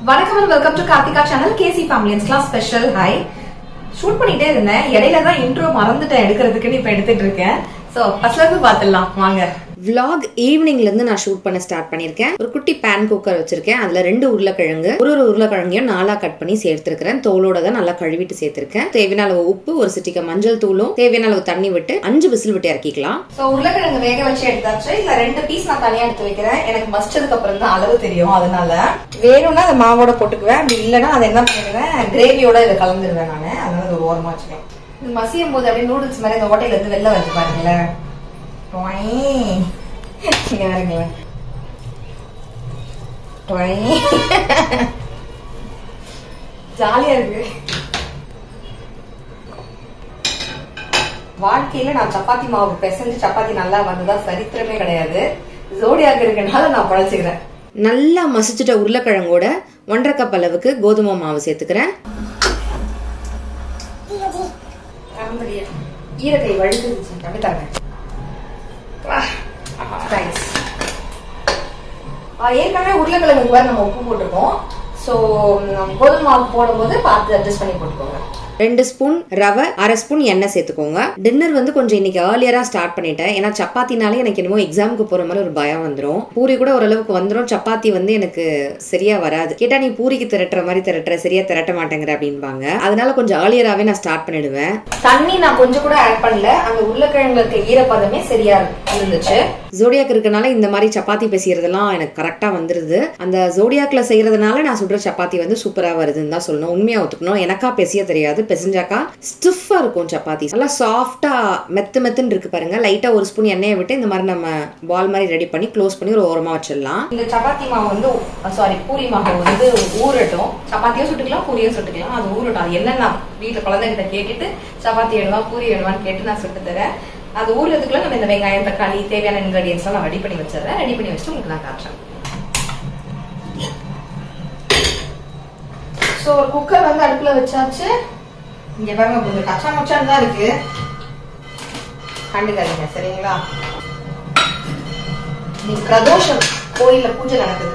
வணக்கம் and welcome to Karthika channel KC ஃபேமிலியன்ஸ்லாம் special hi shoot பண்ணிட்டே இருந்தேன் இடையில தான் இன்ட்ரோ மறந்துட்டேன் எடுக்கிறதுக்குன்னு இப்ப எடுத்துட்டு இருக்கேன் சோ ஃபர்ஸ்ட்ல இருந்து பாத்துடலாம் வாங்க vlog ஈவினிங்ல இருந்து நான் ஷூட் பண்ண ஸ்டார்ட் பண்ணிருக்கேன் ஒரு குட்டி பேன் குக்கர் வச்சிருக்கேன் அதுல ரெண்டு உருளைக்கிழங்கு ஒரு ஒரு உருளைக்கிழங்கையும் நாலா கட் பண்ணி சேர்த்திருக்கிறேன் தோலோட தான் நல்லா கழுவிட்டு சேர்த்திருக்கேன் தேவையான அளவு உப்பு ஒரு சிட்டிக்க மஞ்சள் தூளும் தேவையான அளவு தண்ணி விட்டு அஞ்சு விசில் விட்டு இறக்கிக்கலாம் சோ உருளைக்கிழங்கு வேக வச்சு எடுத்தாச்சு இதுல ரெண்டு பீஸ் நான் தனியா எடுத்து வைக்கிறேன் எனக்கு மஸ்டதுக்கு அப்புறம் தான் அளவு தெரியும் அதனால வேணும்னா அதை மாவோட போட்டுக்குவேன் அப்படி இல்லைன்னா அதை என்ன பண்ணிடுவேன் கிரேவியோட இதை கலந்துருவேன் நான் அதனால இது ஒரு ஓரமா வச்சுக்கேன் இது மசியும் போது அப்படியே நூடுல்ஸ் மாதிரி இந்த ஓட்டையில இருந்து வெளில வருது பாருங்களேன் டொய். இங்க பாருங்களேன் டொய். ஜாலியா இருக்கு வாழ்க்கையில நான் சப்பாத்தி மாவு பிசைஞ்சு சப்பாத்தி நல்லா வந்ததா சரித்திரமே கிடையாது ஜோடியாக இருக்கனால நான் பழச்சுக்கிறேன் நல்லா மசிச்சிட்ட உருளைக்கிழங்கோட ஒன்றரை கப் அளவுக்கு கோதுமை மாவு சேர்த்துக்கிறேன் ஈரக்கை வழுக்குச்சு அப்படி தரேன் Thanks. ஆ, ஏற்கனவே உருளைக்கிழங்கு மாதிரி நம்ம உப்பு போட்டிருக்கோம் ஸோ கோதுமை மாவு போடும்போது பார்த்து அட்ஜஸ்ட் பண்ணி போட்டுக்கோங்க ரெண்டு ஸ்பூன் ரவை அரை ஸ்பூன் எண்ணெய் சேர்த்துக்கோங்க டின்னர் வந்து கொஞ்சம் இன்னைக்கு ஏர்லியரா ஸ்டார்ட் பண்ணிட்டேன் ஏன்னா சப்பாத்தினாலே எனக்கு என்னமோ எக்ஸாமுக்கு போற மாதிரி ஒரு பயம் வந்துடும் பூரி கூட ஓரளவுக்கு வந்துடும் சப்பாத்தி வந்து எனக்கு சரியா வராது கேட்டா நீ பூரிக்கு திரட்டுற மாதிரி திரட்டுற சரியா திரட்ட மாட்டேங்கிற அப்படின்பாங்க அதனால கொஞ்சம் ஏர்லியராகவே நான் ஸ்டார்ட் பண்ணிடுவேன் தண்ணி நான் கொஞ்சம் கூட ஆட் பண்ணல அந்த உருளைக்கிழங்குல இருக்க ஈரப்பதமே சரியா இருந்துச்சு ஜோடியாக் இருக்கனால இந்த மாதிரி சப்பாத்தி பேசியறதெல்லாம் எனக்கு கரெக்டா வந்துருது அந்த ஜோடியாக்ல செய்யறதுனால நான் சுடுற சப்பாத்தி வந்து சூப்பரா வருதுன்னு தான் சொல்லணும் உண்மையா ஒத்துக்கணும் எனக்கா பெசிய தெரியாது பெசஞ்சாக்கா ஸ்டிஃபா இருக்கும் சப்பாத்தி நல்லா சாஃப்டா மெத்து மெத்துன்னு இருக்கு பாருங்க லைட்டா ஒரு ஸ்பூன் எண்ணெயை விட்டு இந்த மாதிரி நம்ம பால் மாதிரி ரெடி பண்ணி க்ளோஸ் பண்ணி ஒரு ஓரமா வச்சிடலாம் இந்த சப்பாத்தி மாவு வந்து சாரி பூரி மாவு வந்து ஊறட்டும் சப்பாத்தியும் சுட்டுக்கலாம் பூரியும் சுட்டுக்கலாம் அது ஊறட்டும் அது என்ன நான் வீட்டுல குழந்தைகிட்ட கேட்டுட்டு சப்பாத்தி வேணுமா பூரி வேணுமான்னு கேட்டு நான் சுட்டு தரேன் அது ஊறுறதுக்குள்ள நம்ம இந்த வெங்காயம் தக்காளி தேவையான இன்கிரீடியன்ஸ் எல்லாம் ரெடி பண்ணி வச்சிடுறேன் ரெடி பண்ணி வச்சுட்டு உங்களுக்கு நான் காட்டுறேன் ஸோ ஒரு குக்கர் வந்து அடுப்புல வச்சாச்சு இங்க பாருங்க கொஞ்சம் கச்சா மச்சான் தான் இருக்கு கண்டுக்காதீங்க சரிங்களா நீ பிரதோஷம் கோயில்ல பூஜை நடக்குது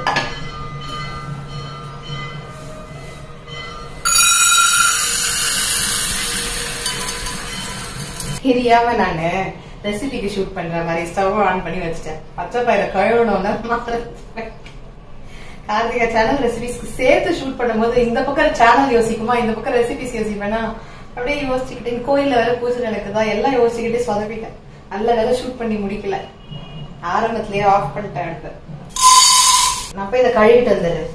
தெரியாம நானு ரெசிபிக்கு ஷூட் பண்ற மாதிரி ஸ்டவ் ஆன் பண்ணி வச்சிட்டேன் பச்சை பயிரை கழுவணும்னா மறந்துட்டேன். கார்த்திகா சேனல் ரெசிபிஸ்க்கு சேர்த்து ஷூட் பண்ணும்போது இந்த பக்கம் சேனல் யோசிக்குமா இந்த பக்கம் ரெசிபிஸ் யோசிப்பேனா அப்படியே யோசிச்சுக்கிட்டு இந்த கோயில்ல வேற பூஜை நடக்குதா எல்லாம் யோசிச்சுக்கிட்டே சொதப்பிட்டேன் நல்ல வேலை ஷூட் பண்ணி முடிக்கல ஆரம்பத்திலேயே ஆஃப் பண்ணிட்டேன் அடுத்து நான் போய் இதை கழுவிட்டு வந்துடுறேன்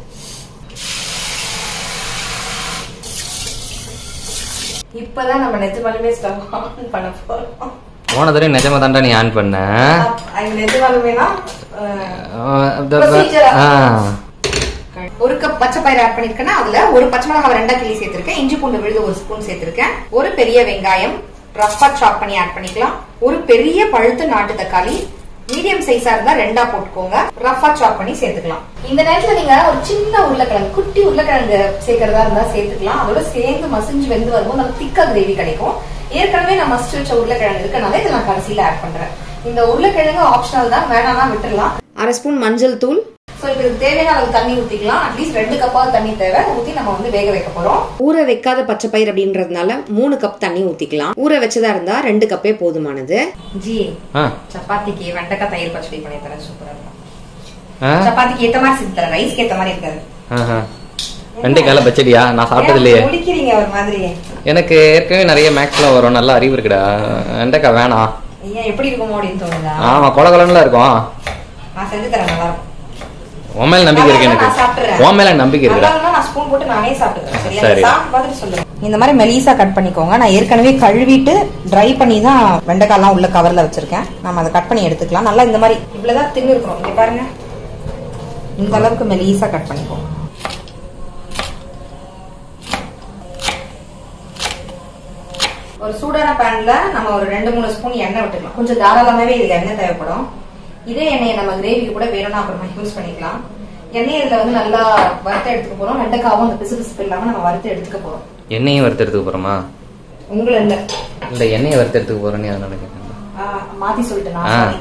இப்பதான் நம்ம நிஜமாலுமே ஸ்டவ் ஆன் பண்ண போறோம் போன தடவை நிஜமா தாண்டா நீ ஆன் பண்ண அப்~ அது நிஜமாலுமேனா அஹ், அஹ் the- Procedure ஆ? ஆ. ஒரு கப் பச்சை பயிர் ஆட் பண்ணிருக்கேன்னா அதுல ஒரு பச்சை மிளகாய் ரெண்டா கிளி சேர்த்திருக்கேன் இஞ்சி பூண்டு விழுது ஒரு ஸ்பூன் சேர்த்திருக்கேன் ஒரு பெரிய வெங்காயம் ரஃபா சாப் பண்ணி ஆட் பண்ணிக்கலாம் ஒரு பெரிய பழுத்த நாட்டு தக்காளி மீடியம் சைஸா இருந்தா ரெண்டா போட்டுக்கோங்க ரஃபா சாப் பண்ணி சேர்த்துக்கலாம் இந்த நேரத்துல நீங்க ஒரு சின்ன உருளைக்கிழங்கு குட்டி உருளைக்கிழங்கு சேர்க்கறதா இருந்தா சேர்த்துக்கலாம் அதோட சேர்ந்து மசிஞ்சு வெந்து வரும்போது நம்ம திக்கா கிரேவி கிடைக்கும் ஏற்கனவே நான் மசிச்சு வச்ச உருளைக்கிழங்கு இருக்கனால இதை நான் கடைசியில ஆட் பண்றேன் இந்த உருளைக்கிழங்கு ஆப்ஷனல் தான் வேணாம்னா விட்டுறலாம் அரை ஸ்பூன் மஞ்சள் தூள் சோ இப்போ இதுக்கு தேவையான அளவு தண்ணி ஊத்திக்கலாம் அட்லீஸ்ட் ரெண்டு கப்பாவது தண்ணி தேவை ஊத்தி நம்ம வந்து வேக வைக்க போறோம் ஊற வைக்காத பச்சை பயிர் அப்படின்றதுனால மூணு கப் தண்ணி ஊத்திக்கலாம் ஊற வச்சதா இருந்தா ரெண்டு கப்பே போதுமானது ஜி ஆ. சப்பாத்திக்கு வெண்டைக்காய் தயிர் பச்சடி பண்ணி தரேன் சூப்பரா இருக்கும் ஆ? சப்பாத்திக்கு ஏத்த மாதிரி செஞ்சு தரேன் ரைஸ்க்கு ஏத்த மாதிரி இருக்காது ஆஹா. வெண்டைக்கால பச்சடியா நான் சாப்பிட்டது இல்லையே ஏன் முடிக்கிறீங்க ஒரு மாதிரி எனக்கு ஏற்கனவே நிறைய மேக்ஸ்லாம் வரும் நல்ல அறிவு இருக்குடா வெண்டைக்காய் வேணாம் ஏன் எப்படி இருக்குமோ அப்படின்னு தோணுதா ஆமா கொல கொலன்னுலாம் இருக்கும் நான் செஞ்சு தரேன் நல்லா இருக்கும் உன் மேல நம்பிக்கை இருக்கு நல்லா எனக்கு நான் சாப்பிட்டுறேன். உன் மேல நம்பிக்கை நல்லா இருக்குடா இருந்தா நான் ஸ்பூன் போட்டு நானே சாப்பிட்டுக்கிறேன் சரியா சரி. சாப்பிட்டு பார்த்துட்டு சொல்லுங்க இந்த மாதிரி மெலிசா கட் பண்ணிக்கோங்க நான் ஏற்கனவே கழுவிட்டு ட்ரை பண்ணி தான் வெண்டைக்காய்லாம் உள்ள கவர்ல வச்சிருக்கேன் நம்ம அதை கட் பண்ணி எடுத்துக்கலாம் நல்லா இந்த மாதிரி இவ்வளவுதான் தின்னு இருக்கணும் இங்க பாருங்க இந்த அளவுக்கு மெலிசா கட் பண்ணிக்கோங்க ஒரு சூடான பேன்ல நம்ம ஒரு ரெண்டு மூணு ஸ்பூன் எண்ணெய் விட்டுக்கலாம் கொஞ்சம் தாராளமாவே இதுல எண்ணெய் தேவைப்படும் இதே எண்ணெயை நம்ம கிரேவிக்கு கூட வேணும்னா அப்புறமா யூஸ் பண்ணிக்கலாம் எண்ணெய் இதுல வந்து நல்லா வறுத்து எடுத்துக்க போறோம் வெண்டைக்காவும் அந்த பிசு பிசுப்பு இல்லாம நம்ம வறுத்து எடுத்துக்க போறோம் எண்ணெயும் வறுத்து எடுத்துக்க போறோமா உங்களை இல்ல இல்ல எண்ணெயை வறுத்து எடுத்துக்க போறேன்னு அதனால கேட்டேன் ஆ, மாத்தி சொல்லிட்டேன் ஆ. நான் sorry.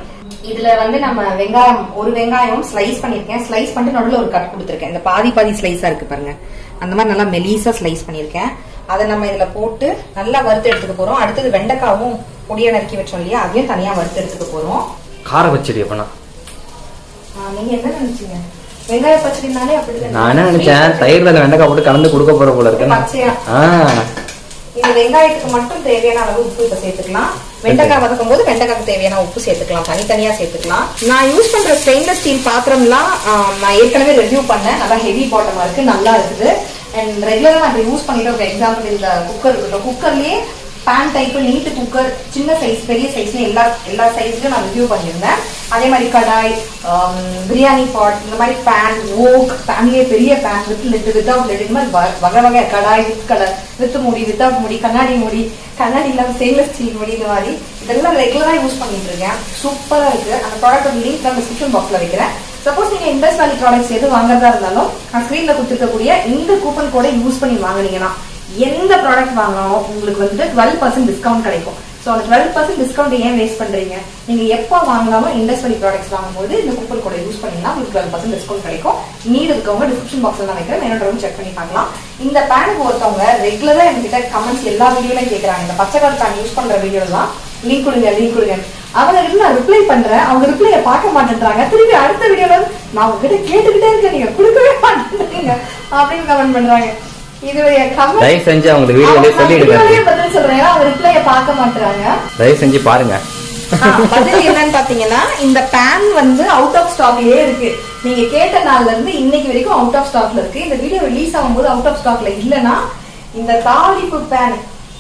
இதுல வந்து நம்ம வெங்காயம் ஒரு வெங்காயம் ஸ்லைஸ் பண்ணிருக்கேன் ஸ்லைஸ் பண்ணிட்டு நடுவுல ஒரு கட் கொடுத்துருக்கேன் இந்த பாதி பாதி ஸ்லைஸா இருக்கு பாருங்க அந்த மாதிரி நல்லா மெலிசா ஸ்லைஸ் பண்ணிருக்கேன் அதை நம்ம இதுல போட்டு நல்லா வறுத்து எடுத்துக்க போறோம் அடுத்தது வெண்டைக்காவும் பொடியா நறுக்கி வச்சோம் இல்லையா அதையும் தனியா வறுத்து எடுத்துக்க போறோம் கார பச்சடி அப்பனா ஆ, நீங்க என்ன நினைச்சீங்க வெங்காய பச்சடினாலே அப்படிதான் நான் என்ன நினைச்சேன் தயிர்ல அந்த வெண்டைக்காய் போட்டு கலந்து கொடுக்க போற போல இருக்குன்னு பச்சையா ஆ இந்த வெங்காயத்துக்கு மட்டும் தேவையான அளவு உப்பு இப்ப சேர்த்துக்கலாம் வெண்டைக்காய் வதக்கும் போது வெண்டைக்காய்க்கு தேவையான உப்பு சேர்த்துக்கலாம் தனித்தனியா சேர்த்துக்கலாம் நான் யூஸ் பண்ற ஸ்டெயின்லெஸ் ஸ்டீல் பாத்திரம்லாம் ஆஹ், நான் ஏற்கனவே ரிவ்யூ பண்ணேன் நல்லா ஹெவி பாட்டமா இருக்கு நல்லா இருக்குது அண்ட் ரெகுலரா நான் இப்போ யூஸ் பண்ணிட்டு ஒரு எக்ஸாம்பிள் இந்த குக்கர் இருக்கட்டும் குக்கர்லயே பேன் டைப் நீட்டு குக்கர் சின்ன சைஸ் பெரிய சைஸ்ல எல்லா எல்லா சைஸ்லயும் நான் ரிவ்யூ பண்ணியிருந்தேன் அதே மாதிரி கடாய் ஆம், பிரியாணி பாட் இந்த மாதிரி பேன் ஓக் பேன்லயே பெரிய pan with lid without lid இந்த மாதிரி வ- வகை வகை கடாய் வித் கடை வித் மூடி வித்தவுட் மூடி கண்ணாடி மூடி கண்ணாடி இல்லாம ஸ்டெயின்லெஸ் ஸ்டீல் மூடி இந்த மாதிரி இதெல்லாம் ரெகுலரா யூஸ் பண்ணிட்டு இருக்கேன் சூப்பரா இருக்கு அந்த ப்ராடக்ட் லிங்க் நான் டிஸ்கிரிப்ஷன் பாக்ஸ்ல வைக்கிறேன் சப்போஸ் நீங்க இண்டஸ் வேலி ப்ராடக்ட்ஸ் எது வாங்குறதா இருந்தாலும் நான் ஸ்கிரீன்ல கொடுத்துருக்கக்கூடிய இந்த கூப்பன் கோடை யூஸ் பண்ணி வாங்குனீங்கன்னா எந்த ப்ராடக்ட் வாங்கினாலும் உங்களுக்கு வந்து டுவெல் பர்சன்ட் டிஸ்கவுண்ட் கிடைக்கும் ஸோ அந்த டுவெல் பர்சன்ட் டிஸ்கவுண்ட் ஏன் வேஸ்ட் பண்றீங்க நீங்க எப்போ வாங்கினாலும் இண்டஸ்ட்ரி ப்ராடக்ட்ஸ் வாங்கும்போது இந்த கூப்பன் கோடை யூஸ் பண்ணீங்கன்னா உங்களுக்கு டுவெல் பர்சன்ட் டிஸ்கவுண்ட் கிடைக்கும் நீட் இருக்கவங்க டிஸ்கிரிப்ஷன் பாக்ஸ்ல தான் வைக்கிறேன் என்னோட செக் பண்ணி பார்க்கலாம் இந்த பேனுக்கு ஒருத்தவங்க ரெகுலரா என்கிட்ட கமெண்ட்ஸ் எல்லா வீடியோலையும் கேட்கறாங்க இந்த பச்சை கலர் பேன் யூஸ் பண்ற வீடியோலாம் லிங்க் கொடுங்க லிங்க் கொடுங்க அவங்க கிட்ட நான் ரிப்ளை பண்றேன் அவங்க ரிப்ளைய பார்க்க மாட்டேன்றாங்க திருப்பி அடுத்த வீடியோல வந்து, நான் உங்ககிட்ட கேட்டுக்கிட்டே இருக்கேன் நீங்க கொடுக்கவே மாட்டேன்றீங்க அப்படின்னு கமெண்ட் பண்றாங்க இது கமெண்ட் தயவு செஞ்சு அவங்களுக்கு வீடியோலயே சொல்லிடுங்க பதில் சொல்றேன் ஏன்னா அவங்க ரிப்ளைய பார்க்க மாட்டாங்க தயவு செஞ்சு பாருங்க ஆ, பதில் என்னன்னு பாத்தீங்கன்னா இந்த பேன் வந்து அவுட் ஆஃப் ஸ்டாக்லயே இருக்கு நீங்க கேட்ட நாள்ல இருந்து இன்னைக்கு வரைக்கும் அவுட் ஆஃப் ஸ்டாக்ல இருக்கு இந்த வீடியோ ரிலீஸ் ஆகும்போது அவுட் ஆஃப் ஸ்டாக்ல இல்லனா இந்த தாளிப்பு பேன்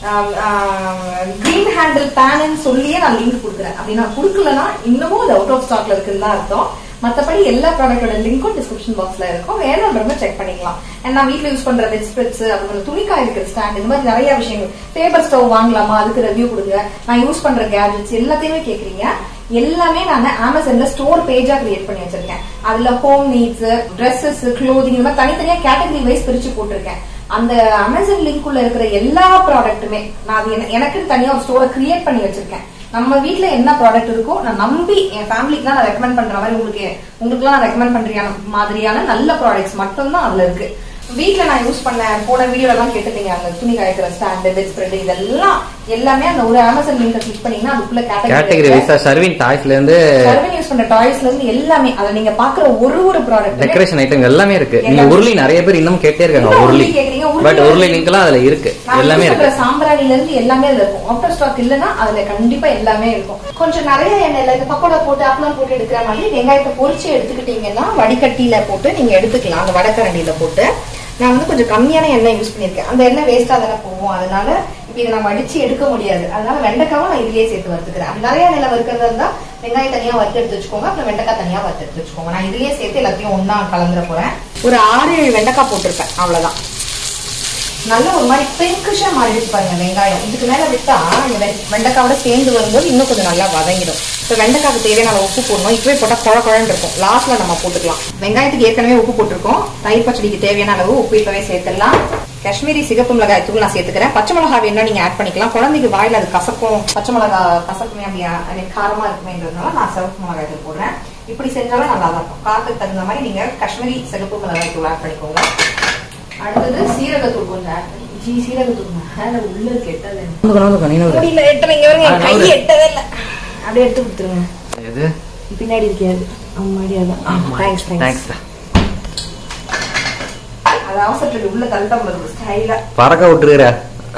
கிரீன் ஹேண்டில் பேன் சொல்லியே நான் லிங்க் கொடுக்குறேன் அப்படி நான் கொடுக்கலனா இன்னமும் அது அவுட் ஆஃப் ஸ்டாக்ல இருக்குன்னு தான் அர்த்தம் மத்தபடி எல்லா ப்ராடக்டோட லிங்க்கும் டிஸ்கிரிப்ஷன் பாக்ஸ்ல இருக்கும் வேணும்ன்றவங்க செக் பண்ணிக்கலாம் And நான் வீட்ல யூஸ் பண்ற பெட் ஸ்ப்ரெட்ஸ் அப்புறம் துணி காய வைக்கிற ஸ்டாண்ட் இந்த மாதிரி நிறைய விஷயங்கள் பேப்பர் ஸ்டவ் வாங்கலாமா அதுக்கு ரிவ்யூ கொடுங்க நான் யூஸ் பண்ற கேஜெட்ஸ் எல்லாத்தையுமே கேக்குறீங்க எல்லாமே நான் அமேசான்ல ஸ்டோர் பேஜா கிரியேட் பண்ணி வச்சிருக்கேன் அதுல ஹோம் நீட்ஸ் Dresses க்ளோதிங் இந்த மாதிரி தனித்தனியா கேட்டகரி வைஸ் பிரிச்சு போட்டிருக்கேன் அந்த அமேசான் லிங்க் உள்ள இருக்கிற எல்லா ப்ராடக்ட்டுமே நான் அது என- எனக்குன்னு தனியா ஒரு ஸ்டோரை கிரியேட் பண்ணி வச்சிருக்கேன் நம்ம வீட்ல என்ன ப்ராடக்ட் இருக்கோ நான் நம்பி என் ஃபேமிலிக்கு நான் ரெக்கமெண்ட் பண்ற மாதிரி உங்களுக்கு உங்களுக்கு நான் ரெக்கமெண்ட் பண்றியான மாதிரியான நல்ல ப்ராடக்ட்ஸ் மட்டும் தான் அதுல இருக்கு வீட்ல நான் யூஸ் பண்ண போன வீடியோல எல்லாம் கேட்டிருந்தீங்க அந்த துணி காய்க்கிற ஸ்டாண்டு பெட் ஸ்ப்ரெட் இதெல்லாம் எல்லாமே அந்த ஒரு அமேசான் லிங்க் கிளிக் பண்ணீங்கன்னா அதுக்குள்ள கேட்டகரி கேட்டகரி வைஸா சர்வின் டாய்ஸ்ல இருந்து சர்வன் யூஸ் பண்ற டாய்ஸ்ல இருந்து எல்லாமே அதை நீங்க பாக்குற ஒரு ஒரு ப்ராடக்ட் டெக்கரேஷன் ஐட்டம் எல்லாமே இருக்கு நீங்க எல்லாமே. உருளி நிறைய பேர் இன்னும் கேட்டே இருக்காங்க இன்னும் உருளி உருளி கேக்குறீங்க, உருளி பட் உருளி வந்து- லிங்க் எல்லாம் அதுல இருக்கு நான் எல்லாமே use இருக்கு பண்ற சாம்பிராணில இருந்து எல்லாமே அதுல இருக்கும் ஆஃப்டர் ஸ்டாக் இல்லனா அதுல கண்டிப்பா எல்லாமே இருக்கும் கொஞ்சம் நிறைய எண்ணெயில இந்த பக்கோடா போட்டு அப்பளம் போட்டு எடுக்கிற மாதிரி வெங்காயத்தை பொரிச்சு எடுத்துக்கிட்டீங்கன்னா வடிகட்டியில போட்டு நீங்க எடுத்துக்கலாம் அந்த வடக்கரண்டியில போட்டு நான் வந்து கொஞ்சம் கம்மியான எண்ணெய் யூஸ் பண்ணிருக்கேன் அந்த எண்ணெய் வேஸ்டா தானே போகும் அதனால இப்ப இதை நம்ம அடிச்சு எடுக்க முடியாது அதனால வெண்டைக்காவும் நான் இதுலயே சேர்த்து வறுத்துக்கிறேன் அப்படி நிறைய எண்ணெயில வறுக்கிறதா இருந்தா வெங்காயம் தனியா வறுத்து எடுத்து வச்சுக்கோங்க அப்புறம் வெண்டைக்காய் தனியா வறுத்து எடுத்து வச்சுக்கோங்க நான் இதுலயே சேர்த்து எல்லாத்தையும் ஒண்ணா கலந்துட போறேன் ஒரு ஆறு ஏழு வெண்டைக்காய் போட்டிருப்பேன் அவ்வளவுதான் நல்ல ஒரு மாதிரி பிங்கிஷா மாறிடுச்சு பாருங்க வெங்காயம் இதுக்கு மேல விட்டா இந்த வெ- வெண்டைக்காவோட சேர்ந்து வரும்போது இன்னும் கொஞ்சம் நல்லா வதங்கிடும் இப்போ வெண்டைக்காய்க்கு தேவையான அளவு உப்பு போடணும் இப்பவே போட்டா குழ குழன்னு இருக்கும் லாஸ்ட்ல நம்ம போட்டுக்கலாம் வெங்காயத்துக்கு ஏற்கனவே உப்பு போட்டிருக்கோம் தயிர் பச்சடிக்கு தேவையான அளவு உப்பு இப்பவே சேர்த்துடலாம் காஷ்மீரி சிகப்பு மிளகாய் தூள் நான் சேர்த்துக்கிறேன் பச்சை மிளகாய் வேணா நீங்க ஆட் பண்ணிக்கலாம் குழந்தைக்கு வாயில அது கசக்கும் பச்சை மிளகாய் கசக்குமே அப்படி I mean காரமா இருக்குமேன்றதுனால நான் சிவப்பு மிளகாய் தூள் போடுறேன் இப்படி செஞ்சாலும் நல்லா தான் இருக்கும் காரத்துக்கு தகுந்த மாதிரி நீங்க காஷ்மீரி சிகப்பு மிளகாய் தூள் ஆட் பண்ணிக்கோங்க அடுத்தது சீரகத்தூள் கொஞ்சம் ஆட் பண்ணி ஜி சீரகத்தூள் மேல உள்ள இருக்கு எட்டது முடியல எட்டலைங்க வருங்க என் ஆ, கை நவுரு. எட்டவே இல்லை அப்படியே எடுத்து கொடுத்துருங்க எது பின்னாடி இருக்காது அம்மாடி அதான் தேங்க்ஸ் தேங்க்ஸ் தேங்க்ஸ் அது அவசரத்துல உள்ள தள்ளிட்டா உங்களுக்கு ஸ்டைலா பறக்க விட்டுருக்கிற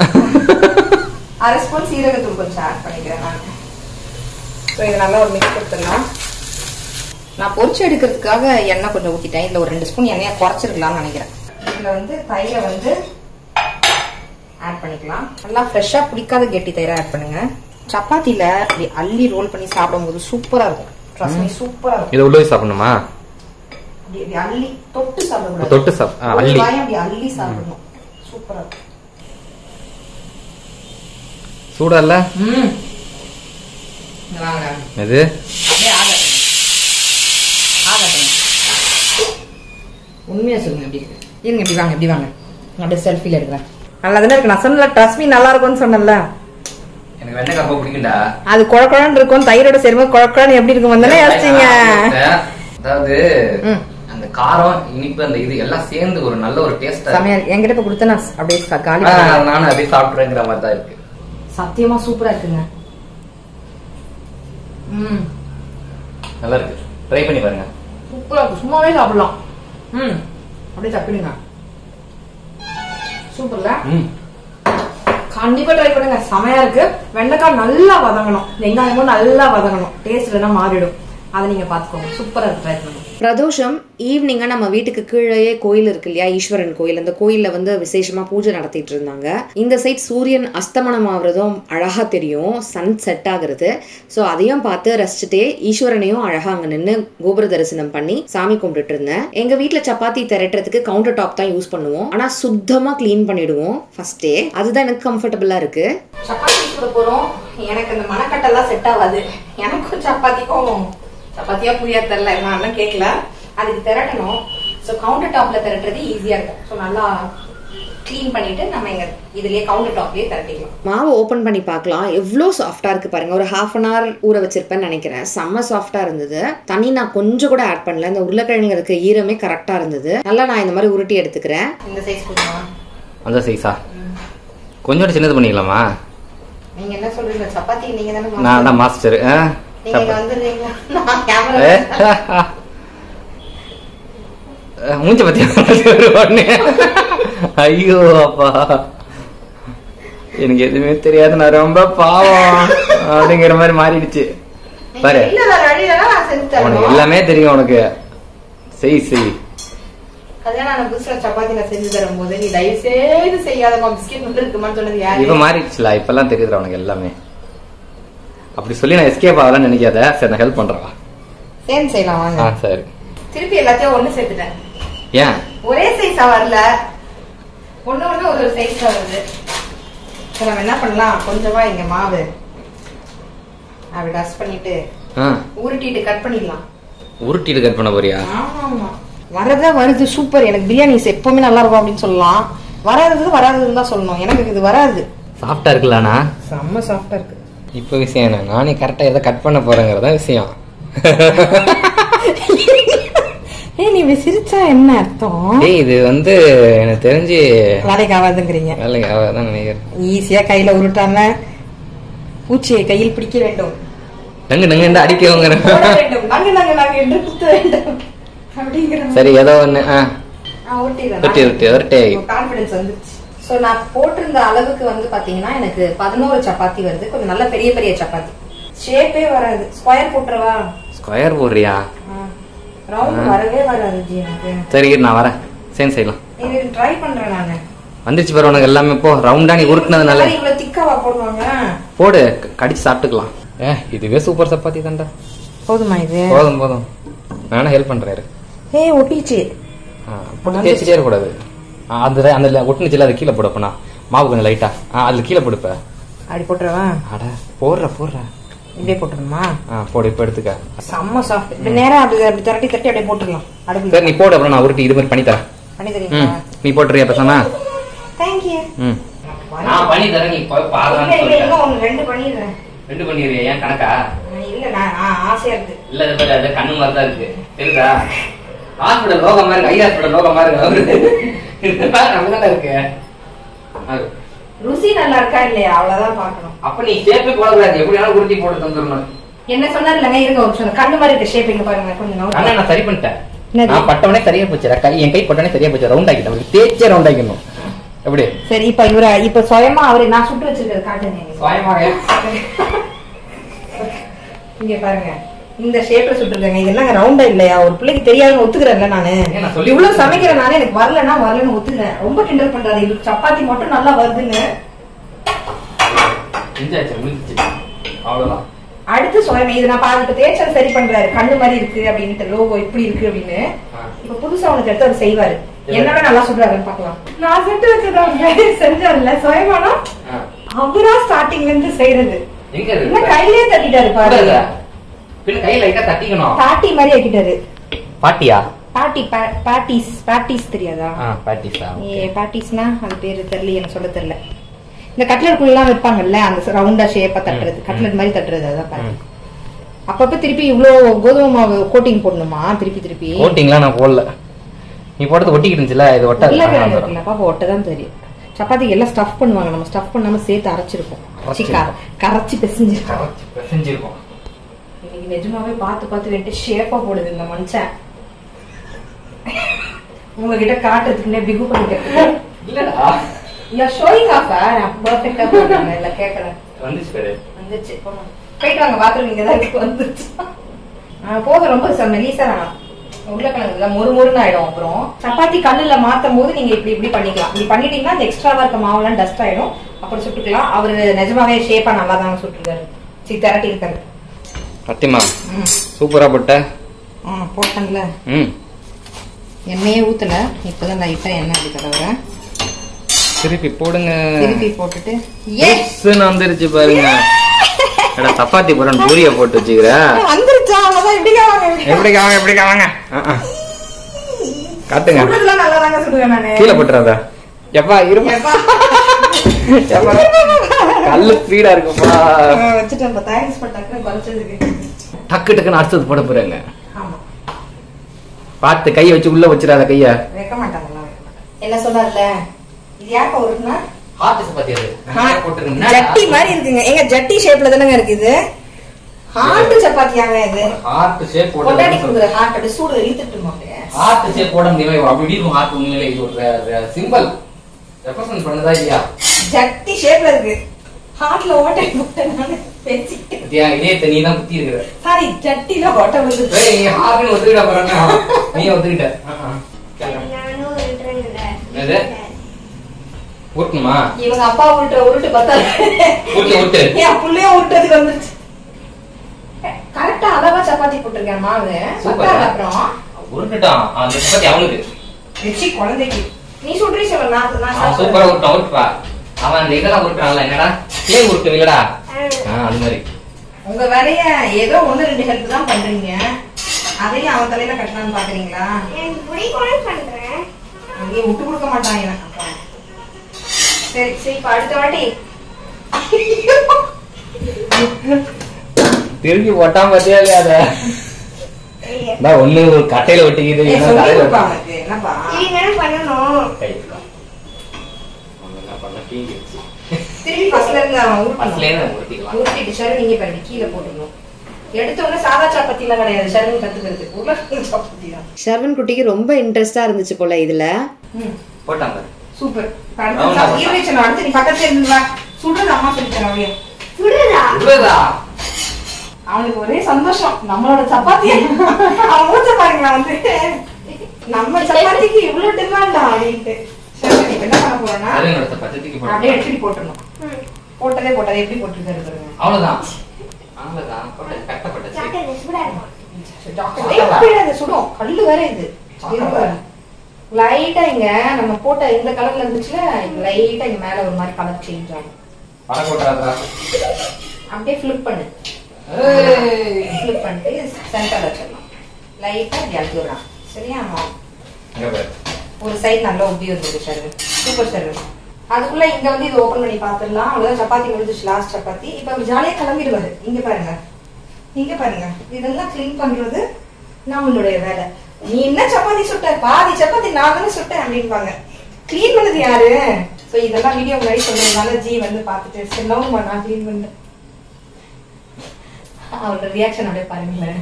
அரை ஸ்பூன் சீரகத்தூள் கொஞ்சம் ஆட் பண்ணிக்கிறேன் நான் ஸோ இது நல்லா ஒரு மிக்ஸ் கொடுத்துடலாம் நான் பொரிச்சு எடுக்கிறதுக்காக எண்ணெய் கொஞ்சம் ஊத்திட்டேன் இதுல ஒரு ரெண்டு ஸ்பூன் எண்ணெயை குறைச்சிருக்கலாம்னு நினைக்கிறேன் இதுல வந்து தயிரை வந்து ஆட் பண்ணிக்கலாம் நல்லா ஃப்ரெஷ்ஷா பிடிக்காத கெட்டி தயிரை ஆட் பண்ணுங்க சப்பாத்தில இப்படி அள்ளி ரோல் பண்ணி சாப்பிடும்போது சூப்பரா இருக்கும் ட்ரஸ்ட் மீ சூப்பரா இருக்கும் இதை உள்ள போய் சாப்பிடணுமா அப்படி இப்படி அள்ளி தொட்டு சாப்பிடக்கூடாது தொட்டு சாப்- ஆ, ஒரு அள்ளி. வாய் அப்படி அள்ளி சாப்பிடணும் சூப்பரா இருக்கும் சூடா இல்ல ம் இங்க வாங்க எது அப்படியே ஆகட்டும் ஆகட்டும் உண்மையா சொல்லுங்க எப்படி இருக்கு இருங்க இப்படி வாங்க இப்படி வாங்க நான் அப்படியே செல்ஃபில எடுக்கிறேன் நல்லா தானே இருக்கு நான் சொன்னல ட்ரஸ்ட் மீ நல்லா இருக்கும்னு சொன்னேன்ல எனக்கு வெண்டைக்காய் ரொம்ப பிடிக்கும்டா அது குழக்குழன்னு இருக்கும் தயிரோட சேரும்போது குழக்குழன்னு எப்படி இருக்கும் வந்தானே யோசிச்சீங்க அதாவது ம். அந்த காரம் இனிப்பு அந்த இது எல்லாம் சேர்ந்து ஒரு நல்ல ஒரு டேஸ்டா செமையா இருக்கு என்கிட்ட இப்ப கொடுத்தா நான் அப்படியே ச- காலி ஆ, பண்ணிடுவேன். நானும் அப்படியே சாப்பிட்றேங்கிற மாதிரி தான் இருக்கு சத்தியமா சூப்பரா இருக்குங்க ம் நல்லா இருக்கு ட்ரை பண்ணி பாருங்க சூப்பரா இருக்கு சும்மாவே சாப்பிடலாம் ம் அப்படியே தப்பிடுங்க சூப்பர்ல ம் கண்டிப்பா ட்ரை பண்ணுங்க செமையா இருக்கு வெண்டைக்காய் நல்லா வதங்கணும் வெங்காயமும் நல்லா வதங்கணும் டேஸ்ட் இல்லைன்னா மாறிடும் அதை நீங்க பாத்துக்கோங்க சூப்பரா இருக்கு ட்ரை பண்ணுங்க பிரதோஷம் ஈவினிங்காக நம்ம வீட்டுக்கு கீழேயே கோயில் இருக்கு இல்லையா ஈஸ்வரன் கோயில் அந்த கோயிலில் வந்து விசேஷமா பூஜை நடத்திட்டு இருந்தாங்க இந்த சைட் சூரியன் அஸ்தமனம் ஆகுறதும் அழகா தெரியும் சன் செட் ஆகுறது ஸோ அதையும் பார்த்து ரசிச்சுட்டே ஈஸ்வரனையும் அழகா அங்கே நின்று கோபுர தரிசனம் பண்ணி சாமி கும்பிட்டுட்டு இருந்தேன் எங்க வீட்டில் சப்பாத்தி திரட்டுறதுக்கு கவுண்டர் டாப் தான் யூஸ் பண்ணுவோம் ஆனா சுத்தமா க்ளீன் பண்ணிடுவோம் ஃபர்ஸ்டே அதுதான் எனக்கு கம்ஃபர்டபுளா இருக்கு சப்பாத்தி சுட போறோம் எனக்கு அந்த மணக்கட்டெல்லாம் செட் ஆகாது எனக்கும் சப்பாத்திக்கும் சப்பாத்தியா புரியா தெரியல நான் இன்னும் கேட்கல அதுக்கு திரட்டணும் ஸோ கவுண்டர் டாப்ல திரட்டுறது ஈஸியா இருக்கும் ஸோ நல்லா க்ளீன் பண்ணிட்டு நம்ம எங்க இதுலயே கவுண்டர் டாப்லயே திரட்டிக்கலாம் மாவு ஓப்பன் பண்ணி பார்க்கலாம் எவ்வளோ சாஃப்டாக இருக்குது பாருங்க ஒரு ஹாஃப் அன் ஹவர் ஊற வச்சிருப்பேன்னு நினைக்கிறேன் செம்ம சாஃப்டாக இருந்தது தண்ணி நான் கொஞ்சம் கூட ஆட் பண்ணல இந்த உருளைக்கிழங்கு இருக்க ஈரமே கரெக்டாக இருந்தது நல்லா நான் இந்த மாதிரி உருட்டி எடுத்துக்கிறேன் இந்த சைஸ் கொடுக்கலாம் அந்த சைஸா கொஞ்சோட சின்னது பண்ணிக்கலாமா நீங்க என்ன சொல்றீங்க சப்பாத்தி நீங்க தானே நான் தான் மாஸ்டர் நீங்க இங்க வந்துடுறீங்களா நான் கேமரா மூஞ்ச பத்தி ஒண்ணு ஐயோ அப்பா எனக்கு எதுவுமே தெரியாது நான் ரொம்ப பாவம் அப்படிங்கிற மாதிரி மாறிடுச்சு பாரு இல்ல வேற வழி இல்லைன்னா நான் செஞ்சு உனக்கு தரணும் எல்லாமே தெரியும் உனக்கு செய் செய் கல்யாணம் ஆன புதுசுல சப்பாத்தி நான் செஞ்சு தரும்போது நீ தயவு செய்து செய்யாதமா பிஸ்கெட் மட்டும் இருக்குமான்னு சொன்னது இப்ப யாரு மாறிடுச்சுல இப்பெல்லாம் தெரியுதுடா உனக்கு எல்லாமே அப்படி சொல்லி நான் எஸ்கேப் ஆகலாம்னு நினைக்காத சரி நான் ஹெல்ப் பண்றேன் வா. சேர்ந்து செய்யலாம் வாங்க ஆ சரி திருப்பி எல்லாத்தையும் ஒண்ணு சேர்த்துட்டேன் ஏன் ஒரே சைஸா வரல ஒண்ணு ஒண்ணு ஒரு ஒரு சைஸ்ல வருது சரி நம்ம என்ன பண்ணலாம் கொஞ்சமா இங்க மாவு அப்படி டஸ்ட் பண்ணிட்டு ஆ உருட்டிட்டு கட் பண்ணிடலாம் உருட்டிட்டு கட் பண்ண போறியா ஆமா ஆமா வரதா வருது சூப்பர் எனக்கு பிரியாணிஸ் எப்பவுமே நல்லா இருக்கும் அப்படின்னு சொல்லலாம் வராதது வராதுன்னு தான் சொல்லணும் எனக்கு இது வராது சாஃப்டா இருக்குல்லண்ணா செம்ம சாஃப்டா இருக்கு இப்போ விஷயம் என்ன நானே கரெக்டா எதை கட் பண்ண போறேங்கிறதா விஷயம் ஏய் நீ இப்படி சிரிச்சா என்ன அர்த்தம் டேய் இது வந்து எனக்கு தெரிஞ்சு வேலைக்கு ஆகாதுங்கிறீங்க வேலைக்கு ஆகாதான் நினைக்கிறேன் ஈஸியா கையில உருட்டாம பூச்சியை கையில் பிடிக்க வேண்டும் நங்கு நங்கு அடிக்கவங்கிற போட வேண்டும் நாங்க நாங்க நாங்க என்று குத்த வேண்டும் அப்படிங்கிற மாதிரி. சரி ஏதோ ஒண்ணு ஆ நான் உருட்டிடுறேன். உருட்டி, உருட்டி, உருட்டி. உங்க confidence வந்துருச்சு. So, நான் போட்டிருந்த அளவுக்கு வந்து பாத்தீங்கன்னா எனக்கு பதினோரு சப்பாத்தி வருது கொஞ்சம் நல்ல பெரிய பெரிய சப்பாத்தி ஷேப்பே வராது ஸ்கொயர் போட்டுறவா ஸ்கொயர் போடுறியா ரவுண்ட் வரவே வராது ஜி எனக்கு சரி இரு, நான் வரேன் சேர்ந்து செய்யலாம் இது ட்ரை பண்றேன் நானு வந்துருச்சு பாரு உனக்கு எல்லாமே போ ரவுண்டா நீ உருட்டுனதுனால இந்த மாதிரி இவ்வளவு திக்காவா போடுவாங்க போடு க- கடிச்சு சாப்பிட்டுக்கலாம் ஏ இதுவே சூப்பர் சப்பாத்தி தான்டா போதுமா இது போதும் போதும் நானும் ஹெல்ப் பண்றேன் இரு. ஏய் ஒட்டிச்சு ஆ, போட்டு தேய்ச்சிட்டே இருக்கக்கூடாது ஆ, அந்த அந்த ஒட்டுனுச்சுல அது கீழே போடப்பண்ணா மாவு கொஞ்சம் லைட்டா ஆ அதுல கீழே போடுப்ப அப்படி போட்டுறவா அட போடுற போடுற இப்படியே போட்டுருமா ஆ போடு இப்ப எடுத்துக்க செம்ம சாஃப்ட் இப்படி நேரா அப்படி அப்படி திரட்டி திரட்டி அப்படியே போட்டுடலாம் அடுப்புல சரி நீ போடு அப்புறம் நான் உருட்டி இது மாதிரி பண்ணி தரேன் பண்ணி ம் தெரியுமா நீ போட்டுறியா பேசாம தேங்க்யூ ம் நான் பண்ணி தரேன் நீ போய் இல்ல இல்ல இன்னும் ஒண்ணு ரெண்டு பண்ணிடுறேன் ரெண்டு பண்ணிடுறியா ஏன் கணக்கா இல்ல நான் ஆ, ஆசையா இருக்கு இல்ல இது பாரு, அது கண்ணு மாதிரி தான் இருக்கு தெரியுதா ஹாஸ்பிடல் லோகம் மாதிரி இருக்கு ஐ ஹாஸ்பிடல் லோகம் மாதிரி இருக்கு அப்படிதான் இருக்கு அது. ருசி நல்லா இருக்கா இல்லையா அவ்வளவுதான் பாக்கணும் அப்ப நீ ஷேப்பே போடக்கூடாது எப்படி வேணாலும் உருட்டி போட்டு தந்துடணும் என்ன சொன்னார் இல்லங்க இருங்க ஒரு நிமிஷம் கண்ணு மாதிரி இருக்க ஷேப் இங்க பாருங்க கொஞ்சம் ஆனா நவுத்து. நான் சரி பண்ணிட்டேன் என்னது? நான் பட்டவனே சரியா போச்சு கை என் கை பட்டவனே சரியா போச்சு ரவுண்ட் ஆக்கிட்டேன் தேய்ச்சே ரவுண்ட் ஆக்கிடணும் எப்படி சரி இப்ப இவர இப்ப சுயமா அவரு நான் சுட்டு வச்சிருக்கிறது காட்டுங்க எனக்கு. சுயமாக இங்க பாருங்க இந்த ஷேப்ல சுட்டுருக்காங்க இது என்னங்க ரவுண்டா இல்லையா ஒரு பிள்ளைக்கு தெரியாதுன்னு ஒத்துக்கிறேன்ல நானு ஏன் நான் சொல்லி இவ்வளவு சமைக்கிறேன் நானே எனக்கு வரலன்னா வரலன்னு ஒத்துக்கிறேன் ரொம்ப கிண்டல் பண்றாரு இது சப்பாத்தி மட்டும் நல்லா வருதுன்னு செஞ்சாச்சு முடிஞ்சிச்சு அவ்வளவுதான் அடுத்து சுயமே இது நான் பாதி இப்ப தேய்ச்சல் சரி பண்றாரு கண்ணு மாதிரி இருக்கு அப்படின்ட்டு லோகோ இப்படி இருக்கு அப்படின்னு இப்ப புதுசா உனக்கு எடுத்து அவர் செய்வாரு என்னோட நல்லா சொல்றாருன்னு பாக்கலாம் நான் செட்டு வச்சதான் செஞ்சார்ல சுயமானா ஆ. அவரா ஸ்டார்டிங்ல இருந்து செய்யறது எங்க இல்ல இருக்கு கையிலே தட்டிட்டாரு பாரு இல்ல. பின்ன கை லைட்டா தட்டிக்கணும் பாட்டி மாதிரி ஆக்கிட்டாரு பாட்டியா பாட்டி பாட்டிஸ் பாட்டிஸ் தெரியாதா ஆ பாட்டிஸா ஏ பாட்டிஸ்னா அது பேரு தெரியல எனக்கு சொல்ல தெரியல இந்த கட்லெட் எல்லாம் வைப்பாங்கல்ல அந்த ரவுண்டா ஷேப்பா தட்டுறது கட்லெட் மாதிரி தட்டுறது அதான் பாருங்க அப்பப்ப திருப்பி இவ்ளோ கோதுமை மாவு கோட்டிங் போடணுமா திருப்பி திருப்பி கோட்டிங்லாம் நான் போடல நீ போட்டது ஒட்டிக்கிட்டு இருந்துச்சுல இது ஒட்டாது உருளைக்கிழங்கு ஆமா, இருக்குல்ல பாப்பா ஒட்டதான் தெரியும் சப்பாத்தி எல்லாம் ஸ்டஃப் பண்ணுவாங்க நம்ம ஸ்டஃப் பண்ணாம சேர்த்து அரைச்சிருப்போம் சி, கர- கரைச்சி பிசைஞ்சு கரெக்ட். செஞ்சிருக்கோம் இன்னைக்கு நிஜமாவே பார்த்து பார்த்து வந்துட்டு ஷேப்பா போடுது இந்த மனுஷன் உங்ககிட்ட காட்டுறதுக்குன்னே பிகு பண்ணிக்கிறதுக்கு இல்லடா யூ ஷோயிங் ஆஃப் நான் பெர்ஃபெக்ட்டா போடுறேன் இல்ல கேட்கல வந்துச்சு பேரு வந்துச்சு போங்க. போயிட்டு வாங்க பாத்ரூம் இங்க தான் இருக்கு வந்துச்சு ஆ, போதும் ரொம்ப சார் மெலிசா வேணாம் உருளைக்கிழங்கு இல்ல மொறு மொறுன்னு ஆயிடும் அப்புறம் சப்பாத்தி கல்லுல மாத்தும் போது நீங்க இப்படி இப்படி பண்ணிக்கலாம் இப்படி பண்ணிட்டீங்கன்னா அந்த எக்ஸ்ட்ராவா இருக்க மாவுலாம் டஸ்ட் ஆயிடும் அப்புறம் சுட்டுக்கலாம் அவரு நிஜமாவே ஷேப்பா நல்லா தான் சுட்டுருக்காரு சி திரட்டி இருக்காரு சத்தியமா ம் சூப்பரா போட்ட ஆ போட்டேன்ல ம் எண்ணெயே ஊத்தல இப்பதான் லைட்டா எண்ணெய் அப்படி தடவுறேன் திருப்பி போடுங்க திருப்பி போட்டுட்டு ஏ புஸ்ஸுன்னு வந்துருச்சு பாருங்க எடா சப்பாத்தி போறேன் பூரிய போட்டு வச்சுக்கிற வந்துருச்சா அவ்வளவுதான் இப்படி வாங்க எப்படி காவாங்க எப்படி காவாங்க காட்டுங்க சுடுறதுலாம் நல்லா தாங்க சுடுவேன் நானு கீழே போட்டுறாத எப்பா இருமா எப்பா? எப்பா கல்லு ஸ்பீடா இருக்குப்பா ஆ, வச்சுட்டேன் இப்ப தேங்க்ஸ் for டக்குனு குறைச்சதுக்கு. டக்கு டக்குன்னு அடுத்தது போட போறாங்க ஆமா, பார்த்து கையை வச்சு உள்ள வச்சிடாத கைய வைக்க மாட்டாங்கல்ல, வைக்க மாட்டாங்க. என்ன சொன்னார்ல இது யாருக்கா உருட்டுனா? ஹார்ட் சப்பாத்தி அது ஆ, ஜட்டி மாதிரி இருக்குங்க எங்க ஜட்டி ஷேப்ல தானங்க இருக்கு இது ஹார்ட் சப்பாத்தியாங்க இது ஹார்ட் ஷேப் பொண்டாட்டி போட கொடுக்குற ஹார்ட் அப்படி சூடு இழுத்துட்டுமா அப்படியே ஹார்ட் ஷேப் போட முடியாது அப்படி இப்படி இருக்கும் ஹார்ட் உண்மையிலே இது ஒரு சிம்பிள் ரெப்ரசன்ட் பண்ணதா இல்லையா ஜட்டி ஷேப்ல இருக்கு ஹார்ட்ல ஓட்டை போட்டேன் நானு பேசிக்கிட்டு பத்தியா இதே நீ தான் குத்தி இருக்கிற சாரி ஜட்டில ஓட்டை விழுது ஏய், நீ ஹார்ட்னு ஒத்துக்கிட்ட பாருங்க நீ ஒத்துக்கிட்ட ஆ, ஆ. என்னது? ஊட்டணுமா இவங்க அப்பா உருட்டுற உருட்டு பார்த்தா ஊட்டு ஊட்டு என் புள்ளைய உருட்டுறதுக்கு வந்துருச்சு கரெக்டா அளவா சப்பாத்தி போட்டிருக்கேன் மாவு சூப்பர். பத்தாது அப்புறம் உருட்டுட்டான் அந்த சப்பாத்தி அவனுக்கு வச்சு குழந்தைக்கு நீ சுடுறீ சிவன் நான் நான் அவன் சூப்பரா சாப்பிடுறேன். உருட்டான் உருட்டுப்பா அவன் அந்த இதெல்லாம் உருட்டுறான்ல என்னடா பிளேன் உருட்டு இல்லடா ஆ அது மாதிரி உங்க வேலைய ஏதோ ஒண்ணு ரெண்டு ஹெல்ப் தான் பண்றீங்க அதையும் அவன் தலையில கட்டலாம்னு பாக்குறீங்களா அங்கேயே விட்டு கொடுக்க மாட்டான் எனக்கு அப்புறம். சரி சரி இப்ப அடுத்த வாட்டி திருப்பி ஒட்டாம பத்தியா இல்லையா அத நான் ஒண்ணு ஒரு கட்டையில ஒட்டிக்கிது ஏய், இன்னும் சொல்லி தலையில கொடுப்பா ஒட்டிக்கிது. அவனுக்கு. என்னப்பா கை இருக்கா? அவன் என்ன பண்ண தீங்கி வச்சு. திரும்பி ஃபர்ஸ்ட்ல இருந்து அவன் ஃபர்ஸ்ட்லயே உருட்டணும் தான் உருட்டிக்கலாம். உருட்டிட்டு ஷரண் நீங்க பாருங்க கீழே போட்டுக்கணும் எடுத்த உடனே சாதா சப்பாத்தி எல்லாம் கிடையாது ஷரண் கத்துக்கிறது உருளைக்கிழங்கு சப்பாத்தி தான் ஷர்வன் குட்டிக்கு ரொம்ப இன்ட்ரெஸ்டா இருந்துச்சு போல இதுல ம் போட்டான் பாரு. சூப்பர் ஆமா. அடுத்து ஈரவேச்சனம் அடுத்து நீ பக்கத்துல இருந்து வா சுடுறது அம்மா சொல்லி தரேன் அப்படியே உருளுதா? அவனுக்கு ஒரே சந்தோஷம் நம்மளோட சப்பாத்தி அவன் மூச்ச பாருங்களா வந்து நம்ம சப்பாத்திக்கு இவ்வளவு டிமாண்டா அப்படின்ட்டு சரி இப்ப என்ன பண்ண போறோம்னா அது என்னோட சப்பாத்தி தூக்கி போடு. அப்படியே எடுத்துட்டு போட்டுடணும் போட்டதே போட்டதே எப்படி போட்டிருக்காரு பாருங்க அவ்வளவுதான் அவ்வளவுதான் போட்டு கட்டப்பட்டுச்சு ஏய், கீழே அது சுடும் கல்லு வேற இது லைட்டா இங்க நம்ம போட்ட இந்த கலர்ல இருந்துச்சுல லைட்டா இங்க மேல ஒரு மாதிரி கலர் சேஞ்ச் ஆகும் பண போட்டாதா அப்படியே ஃபிளிப் பண்ணு ஃபிளிப் பண்ணிட்டு சென்டர் வச்சிடலாம் லைட்டா இப்படி அழுத்தி விடலாம் சரியா ஆமா இங்க பாரு ஒரு சைடு நல்லா உப்பி வந்திருக்கு சர்வு சூப்பர் சர்வு அதுக்குள்ள இங்க வந்து இது ஓபன் பண்ணி பாத்துடலாம் அவ்வளவுதான் சப்பாத்தி முடிஞ்சிச்சு லாஸ்ட் சப்பாத்தி இப்ப அவர் ஜாலியா கிளம்பிடுவாரு இங்க பாருங்க இங்க பாருங்க இதெல்லாம் க்ளீன் பண்றது நம்மளுடைய வேலை நீ என்ன சப்பாத்தி சுட்ட பாதி சப்பாத்தி நான் தானே சுட்டேன் அப்படின்பாங்க க்ளீன் பண்ணது யாரு சோ இதெல்லாம் வீடியோ முன்னாடி சொன்னதுனால ஜி வந்து பார்த்துட்டு சரி நோம்பா நான் க்ளீன் பண்ணேன் அவரோட ரியாக்ஷன் அப்படியே பாருங்களேன்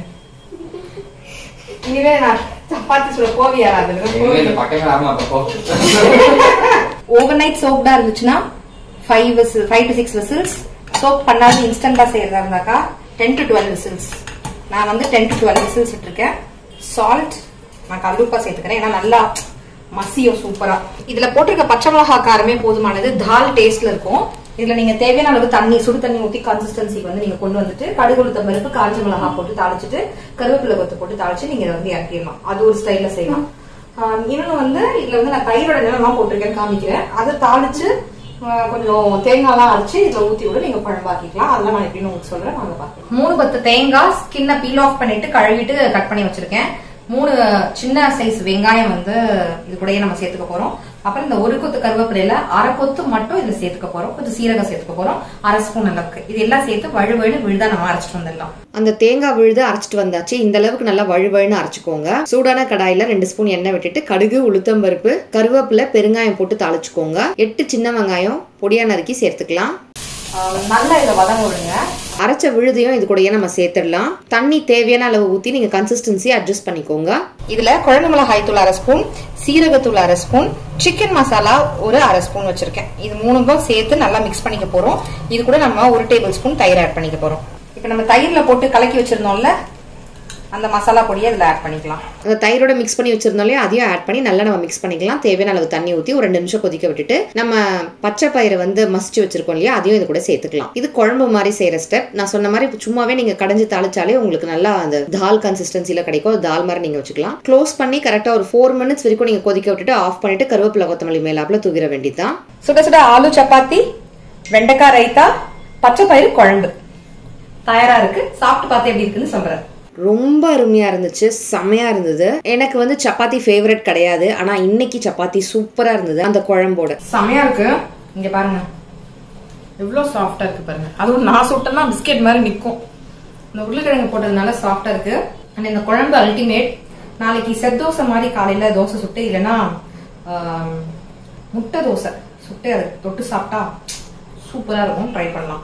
இனிமே நான் சப்பாத்தி சுட போவியா இனிமே இந்த பக்கமே ஆமா போ ஓவர் நைட் சோப்டா இருந்துச்சுன்னா five whistle five to six whistles soft பண்ணாது இன்ஸ்டன்டா செய்யறதா இருந்தாக்கா டென் டு டுவெல் விசில்ஸ் நான் வந்து டென் டு டுவெல் விசில்ஸ் விட்டுருக்கேன் சால்ட் நான் கல்லுப்பா சேர்த்துக்கிறேன் ஏன்னா நல்லா மசியும் சூப்பரா இதுல போட்டிருக்க பச்சை மிளகா காரமே போதுமானது தால் டேஸ்ட்ல இருக்கும் இதுல நீங்க தேவையான அளவு தண்ணி சுடு தண்ணி ஊத்தி கன்சிஸ்டன்சிக்கு வந்து நீங்க கொண்டு வந்துட்டு கடுகு உளுத்தம் பருப்பு காஞ்ச மிளகா போட்டு தாளிச்சிட்டு கருவேப்பிலை கொத்து போட்டு தாளிச்சு நீங்க இதை வந்து இறக்கிடலாம் அது ஒரு ஸ்டைல்ல செய்யலாம் ஆஹ் இன்னொன்னு வந்து இதுல வந்து நான் தயிரோட நிலமா போட்டிருக்கேன்னு காமிக்கிறேன் அதை தாளிச்சு ஆஹ் கொஞ்சம் தேங்காய்லாம் அரைச்சு இதுல ஊத்தி விட நீங்க குழம்பாக்கிக்கலாம் அதெல்லாம் நான் எப்படின்னு உங்களுக்கு சொல்றேன் வாங்க பார்க்கலாம் மூணு பத்து தேங்காய் ஸ்கின்னை பீல் ஆஃப் பண்ணிட்டு கழுவிட்டு கட் பண்ணி வச்சிருக்கேன் மூணு சின்ன சைஸ் வெங்காயம் வந்து இது கூடயே நம்ம சேர்த்துக்க போறோம் அப்புறம் இந்த ஒரு கொத்து கருவேப்பிலையில அரை கொத்து மட்டும் இதுல சேர்த்துக்க போறோம் கொஞ்சம் சீரகம் சேர்த்துக்க போறோம் அரை ஸ்பூன் அளவுக்கு இது எல்லாம் சேர்த்து வழுவழு விழுதா நம்ம அரைச்சிட்டு வந்துடலாம் அந்த தேங்காய் விழுது அரைச்சிட்டு வந்தாச்சு இந்த அளவுக்கு நல்லா வழுவழுன்னு அரைச்சுக்கோங்க சூடான கடாயில ரெண்டு ஸ்பூன் எண்ணெய் விட்டுட்டு கடுகு உளுத்தம்பருப்பு கருவேப்பிலை பெருங்காயம் போட்டு தாளிச்சுக்கோங்க எட்டு சின்ன வெங்காயம் பொடியா நறுக்கி சேர்த்துக்கலாம் ஆஹ் நல்லா இதை வதங்க விடுங்க அரைச்ச விழுதையும் இது கூடயே நம்ம சேர்த்துடலாம் தண்ணி தேவையான அளவு ஊற்றி நீங்கள் கன்சிஸ்டன்சி அட்ஜஸ்ட் பண்ணிக்கோங்க இதுல குழம்பு மிளகாய் தூள் அரை ஸ்பூன் சீரகத்தூள் அரை ஸ்பூன் சிக்கன் மசாலா ஒரு அரை ஸ்பூன் வச்சிருக்கேன் இது மூணும் சேர்த்து நல்லா மிக்ஸ் பண்ணிக்க போறோம் இது கூட நம்ம ஒரு டேபிள் ஸ்பூன் தயிர் ஆட் பண்ணிக்க போறோம் இப்போ நம்ம தயிர்ல போட்டு கலக்கி வச்சிருந்தோம்ல அந்த மசாலா பொடியை இதுல ஆட் பண்ணிக்கலாம் அந்த தயிரோட மிக்ஸ் பண்ணி வச்சிருந்தோம் இல்லையா அதையும் ஆட் பண்ணி நல்லா நம்ம மிக்ஸ் பண்ணிக்கலாம் தேவையான அளவு தண்ணி ஊற்றி ஒரு ரெண்டு நிமிஷம் கொதிக்க விட்டுட்டு நம்ம பச்சை பயிரை வந்து மசிச்சு வச்சிருக்கோம் இல்லையா அதையும் இது கூட சேர்த்துக்கலாம் இது குழம்பு மாதிரி செய்யற ஸ்டெப் நான் சொன்ன மாதிரி இப்ப சும்மாவே நீங்க கடைஞ்சு தாளிச்சாலே உங்களுக்கு நல்லா அந்த தால் கன்சிஸ்டன்சில கிடைக்கும் அது தால் மாதிரி நீங்க வச்சுக்கலாம் க்ளோஸ் பண்ணி கரெக்டா ஒரு ஃபோர் மினிட்ஸ் வரைக்கும் நீங்க கொதிக்க விட்டுட்டு ஆஃப் பண்ணிட்டு கருவேப்பிலை கொத்தமல்லி மேலாப்புல தூக்கிட வேண்டியதுதான் சுட சுட ஆலு சப்பாத்தி வெண்டைக்காய் ரைத்தா பச்சை பயிறு குழம்பு தயாரா இருக்கு சாப்பிட்டு பார்த்து எப்படி இருக்குன்னு சொல்றேன் ரொம்ப அருமையா இருந்துச்சு செமையா இருந்தது எனக்கு வந்து சப்பாத்தி ஃபேவரட் கிடையாது ஆனா இன்னைக்கு சப்பாத்தி சூப்பரா இருந்தது அந்த குழம்போட செமையா இருக்கு இங்க பாருங்க எவ்வளவு சாஃப்டா இருக்கு பாருங்க அதுவும் நான் சுட்டேன்னா பிஸ்கெட் மாதிரி நிக்கும் இந்த உருளைக்கிழங்கு போட்டதுனால சாஃப்டா இருக்கு அண்ட் இந்த குழம்பு அல்டிமேட் நாளைக்கு செட் தோசை மாதிரி காலையில தோசை சுட்டு இல்லைன்னா ஆம், முட்டை தோசை சுட்டு அதை தொட்டு சாப்பிட்டா சூப்பரா இருக்கும் ட்ரை பண்ணலாம்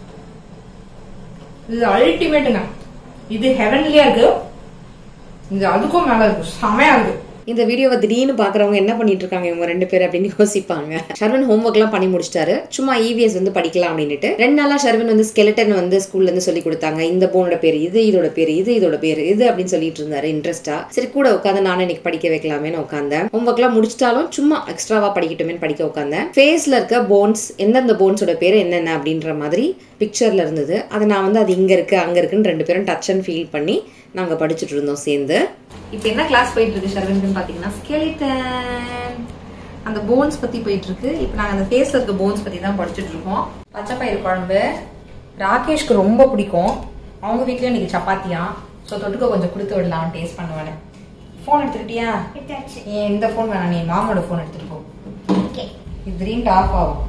இது அல்டிமேட்டுங்க இது ஹெவன்லியா இருக்கு இது அதுக்கும் மேல இருக்கு செமையா இருக்கு இந்த வீடியோவை திடீர்னு பாக்குறவங்க என்ன பண்ணிட்டு இருக்காங்க இவங்க ரெண்டு பேர் அப்படின்னு யோசிப்பாங்க ஷர்வன் ஹோம்ஒர்க் எல்லாம் பண்ணி முடிச்சிட்டாரு சும்மா இவிஎஸ் வந்து படிக்கலாம் அப்படின்னுட்டு ரெண்டு நாளா ஷர்வன் வந்து ஸ்கெலட்டன் வந்து ஸ்கூல்ல இருந்து சொல்லி கொடுத்தாங்க இந்த போனோட பேர் இது இதோட பேர் இது இதோட பேர் இது அப்படின்னு சொல்லிட்டு இருந்தாரு இன்ட்ரெஸ்டா சரி கூட உட்காந்து நானும் இன்னைக்கு படிக்க வைக்கலாமேன்னு உட்காந்தேன் ஹோம்ஒர்க் எல்லாம் முடிச்சிட்டாலும் சும்மா எக்ஸ்ட்ராவா படிக்கட்டுமேன்னு படிக்க உட்காந்தேன் ஃபேஸ்ல இருக்க போன்ஸ் எந்தெந்த போன்ஸோட பேர் என்னென்ன அப்படின்ற மாதிரி பிக்சர்ல இருந்தது அதை நான் வந்து அது இங்க இருக்கு அங்க இருக்குன்னு ரெண்டு பேரும் டச் அண்ட் ஃபீல் பண்ணி நாங்க படிச்சுட்டு இருந்தோம் சேர்ந்து இப்போ என்ன கிளாஸ் போயிட்டு இருக்கு ஷர்வனுக்குன்னு பாத்தீங்கன்னா ஸ்கெலிட்டன் அந்த போன்ஸ் பத்தி போயிட்டு இருக்கு இப்போ நாங்க அந்த ஃபேஸ்ல இருக்க போன்ஸ் பத்தி தான் படிச்சுட்டு இருக்கோம் பச்சை பயிறு குழம்பு ராகேஷ்க்கு ரொம்ப பிடிக்கும் அவங்க வீட்லயும் இன்னைக்கு சப்பாத்தியா ஸோ தொட்டுக்க கொஞ்சம் கொடுத்து விடலாம் டேஸ்ட் பண்ணுவேன் ஃபோன் எடுத்துக்கிட்டியா ஏன் இந்த ஃபோன் வேணாம் நீ மாமோட ஃபோன் எடுத்துட்டு போ இது திடீர்னு ஆஃப் ஆகும்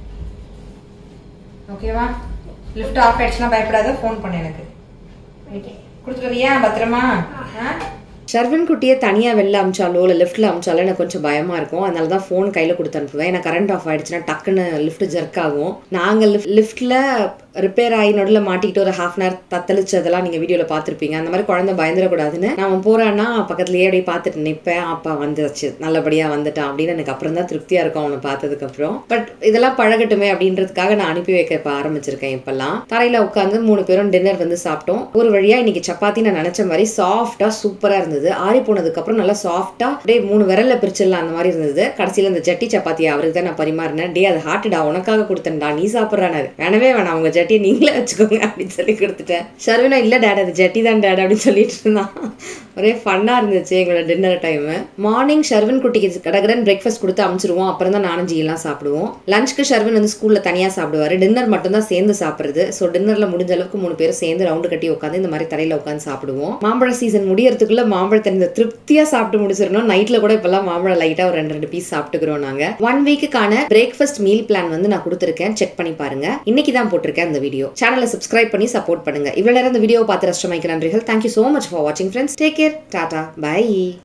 ஓகேவா லிஃப்ட் ஆஃப் ஆயிடுச்சுன்னா பயப்படாத ஃபோன் பண்ணு எனக்கு கொடுத்துருவியா பத்திரமா ஆ ஷர்வின் குட்டியை தனியாக வெளில அமிச்சாலோ இல்லை லிஃப்ட்டில் அமிச்சாலோ எனக்கு கொஞ்சம் பயமாக இருக்கும் அதனால தான் ஃபோன் கையில் கொடுத்து அனுப்புவேன் ஏன்னா கரண்ட் ஆஃப் ஆயிடுச்சுன்னா டக்குன்னு லிஃப்ட் ஜர்க் ஆகும் நாங்கள் லிஃப்ட் லிஃப்ட்டில் ரிப்பேர் ஆகி நடுவில் மாட்டிக்கிட்டு ஒரு ஹாஃப் அன் ஹவர் தத்தளிச்சதெல்லாம் நீங்கள் வீடியோவில் பார்த்துருப்பீங்க அந்த மாதிரி குழந்தை பயந்துடக்கூடாதுன்னு நான் போகிறான்னா பக்கத்துலேயே அப்படியே பார்த்துட்டு நிற்பேன் அப்பா வந்துருச்சு நல்லபடியாக வந்துட்டான் அப்படின்னு எனக்கு அப்புறம் தான் திருப்தியாக இருக்கும் அவனை பார்த்ததுக்கப்புறம் பட் இதெல்லாம் பழகட்டுமே அப்படின்றதுக்காக நான் அனுப்பி வைக்க இப்போ ஆரம்பிச்சிருக்கேன் இப்போல்லாம் தரையில் உட்காந்து மூணு பேரும் டின்னர் வந்து சாப்பிட்டோம் ஒரு வழியாக இன்னைக்கு சப்பாத்தி நான் நினச்ச மாதிரி சாஃப்டாக சூப்பராக இருந்தது ஆறி போனதுக்கப்புறம் நல்லா சாஃப்டாக அப்படியே மூணு விரல்ல பிரிச்சிடலாம் அந்த மாதிரி இருந்தது கடைசியில் இந்த ஜட்டி சப்பாத்தி அவருக்கு தான் நான் பரிமாறினேன் டே அது ஹாட்டுடா உனக்காக கொடுத்தேன்டா நீ சாப்பிட்றானாரு வேணவே வேணாம் உங்க ஜட்டியை நீங்களே வச்சுக்கோங்க அப்படின்னு சொல்லி கொடுத்துட்டேன் ஷர்வினா இல்லை டேட் அது ஜட்டி தான் டேட் அப்படின்னு சொல்லிட்டு இருந்தான் ஒரே ஃபன்னாக இருந்துச்சு எங்களோட டின்னர் டைமு மார்னிங் ஷர்வின் குட்டிக்கு கடகடன் பிரேக்ஃபாஸ்ட் கொடுத்து அமுச்சிருவோம் அப்புறம் தான் நானும் ஜியெல்லாம் சாப்பிடுவோம் லஞ்சுக்கு ஷர்வின் வந்து ஸ்கூலில் தனியாக சாப்பிடுவார் டின்னர் மட்டும் தான் சேர்ந்து சாப்பிடுறது ஸோ டின்னரில் முடிஞ்ச அளவுக்கு மூணு பேரும் சேர்ந்து ரவுண்டு கட்டி உட்காந்து இந்த மாதிரி தரையில் உட்காந்து சாப்பிடுவோம் மாம்பழ சீசன் முடியறதுக்குள்ள மாம்பழத்தை இந்த திருப்தியாக சாப்பிட்டு முடிச்சிடணும் நைட்டில் கூட இப்போல்லாம் மாம்பழம் லைட்டாக ஒரு ரெண்டு ரெண்டு பீஸ் சாப்பிட்டுக்கிறோம் நாங்கள் ஒன் வீக்குக்கான பிரேக்ஃபாஸ்ட் மீல் பிளான் வந்து நான் கொடுத்துருக்கேன் செக் பண்ணி பாருங்க இன்னைக்கு தான் போட்டிருக்கேன் இந்த வீடியோ சேனலை சப்ஸ்கிரைப் பண்ணி சப்போர்ட் பண்ணுங்க இவ்வளோ நேரம் இந்த வீடியோ பார்த்து ரஷ்டமைக்கு நன்றிகள் தேங்க்யூ ஸோ மச் ஃபார் வாட்சிங் friends take care tata by